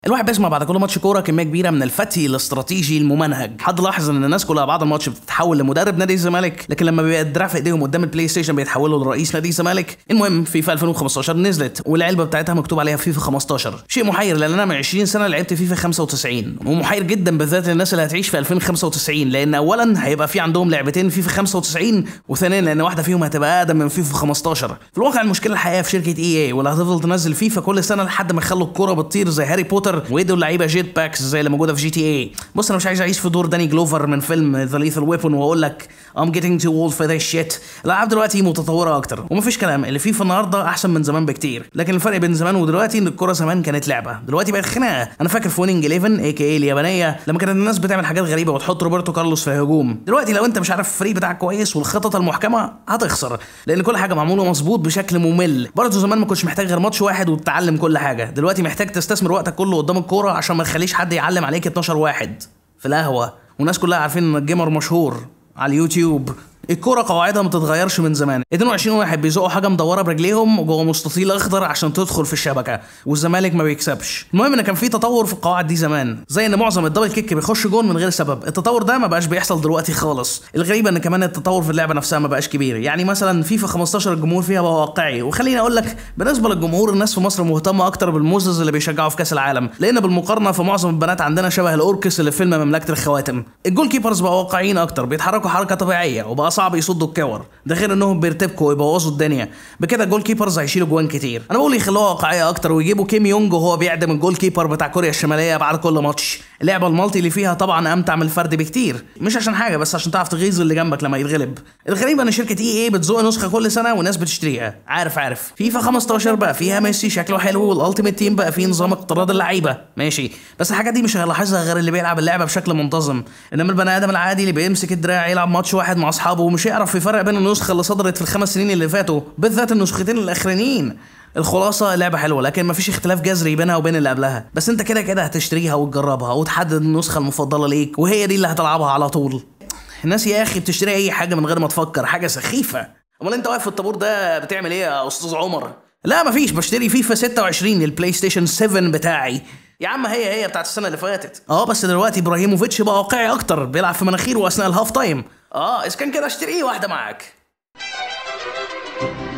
الواحد بيسمع بعد كل ماتش كوره كميه كبيره من الفتي الاستراتيجي الممنهج حد لاحظ ان الناس كلها بعد الماتش بتتحول لمدرب نادي الزمالك لكن لما بيبقى الدراع في ايديهم قدام البلاي ستيشن بيتحولوا لرئيس نادي الزمالك المهم فيفا 2015 نزلت والعلبه بتاعتها مكتوب عليها فيفا 15 شيء محير لان انا من 20 سنه لعبت فيفا 95 ومحير جدا بالذات للناس اللي هتعيش في 2095 لان اولا هيبقى في عندهم لعبتين فيفا 95 وثانيا لان واحده فيهم هتبقى اقدم من فيفا 15 في الواقع المشكله الحقيقيه في شركه اي اي واللي هتفضل تنزل فيفا كل سنه لحد ما يخلوا الكوره بتطير زي هاري بوتر ويدوا اللعيبه جيت باكس زي اللي موجوده في جي تي اي بص انا مش عايز اعيش في دور داني جلوفر من فيلم ذا ليثال ويبون واقول لك I'm getting too old for this shit الالعاب دلوقتي متطوره اكتر ومفيش كلام اللي فيفا النهارده احسن من زمان بكتير لكن الفرق بين زمان ودلوقتي ان الكوره زمان كانت لعبه دلوقتي بقت خناقه انا فاكر في ويننج 11 اي كي اي اليابانيه لما كانت الناس بتعمل حاجات غريبه وتحط روبرتو كارلوس في هجوم دلوقتي لو انت مش عارف الفريق بتاعك كويس والخطط المحكمه هتخسر لان كل حاجه معموله مظبوط بشكل ممل برضه زمان ما كنتش محتاج غير ماتش واحد وتتعلم كل حاجه دلوقتي محتاج تستثمر وقتك كله قدام الكوره عشان ما تخليش حد يعلم عليك 12 واحد في القهوه والناس كلها عارفين ان الجيمر مشهور على اليوتيوب الكرة قواعدها ما تتغيرش من زمان 22 واحد بيزقوا حاجة مدورة برجليهم جوه مستطيل اخضر عشان تدخل في الشبكة والزمالك ما بيكسبش المهم ان كان في تطور في القواعد دي زمان زي ان معظم الدبل كيك بيخش جون من غير سبب التطور ده ما بقاش بيحصل دلوقتي خالص الغريب ان كمان التطور في اللعبة نفسها ما بقاش كبير يعني مثلا فيفا 15 الجمهور فيها بقى واقعي وخليني اقول لك بالنسبة للجمهور الناس في مصر مهتمة اكتر بالموزز اللي بيشجعوا في كاس العالم لان بالمقارنة في معظم البنات عندنا شبه الاوركس اللي في فيلم مملكة الخواتم الجول كيبرز بقى واقعيين اكتر بيتحركوا حركة طبيعية وبقى صعب يصدوا الكور ده غير انهم بيرتبكوا ويبوظوا الدنيا بكده الجول كيبرز هيشيلوا جوان كتير انا بقول يخلوها واقعيه اكتر ويجيبوا كيم يونج وهو بيعدم الجول كيبر بتاع كوريا الشماليه بعد كل ماتش اللعبه المالتي اللي فيها طبعا امتع من الفرد بكتير مش عشان حاجه بس عشان تعرف تغيظ اللي جنبك لما يتغلب الغريب ان شركه اي اي بتزق نسخه كل سنه والناس بتشتريها عارف عارف فيفا 15 بقى فيها ميسي شكله حلو والالتيميت تيم بقى فيه نظام اقتراض اللعيبه ماشي بس الحاجات دي مش هيلاحظها غير اللي بيلعب اللعبه بشكل منتظم انما البني ادم العادي اللي بيمسك الدراع يلعب ماتش واحد مع اصحابه ومش يعرف يفرق بين النسخه اللي صدرت في الخمس سنين اللي فاتوا بالذات النسختين الاخرانيين الخلاصه لعبه حلوه لكن مفيش اختلاف جذري بينها وبين اللي قبلها بس انت كده كده هتشتريها وتجربها وتحدد النسخه المفضله ليك وهي دي اللي هتلعبها على طول الناس يا اخي بتشتري اي حاجه من غير ما تفكر حاجه سخيفه امال انت واقف في الطابور ده بتعمل ايه يا استاذ عمر لا مفيش بشتري فيفا 26 البلاي ستيشن 7 بتاعي يا عم هي هي بتاعت السنه اللي فاتت اه بس دلوقتي ابراهيموفيتش بقى واقعي اكتر بيلعب في مناخيره اثناء الهاف تايم اه اذا كان كده اشتري واحده معاك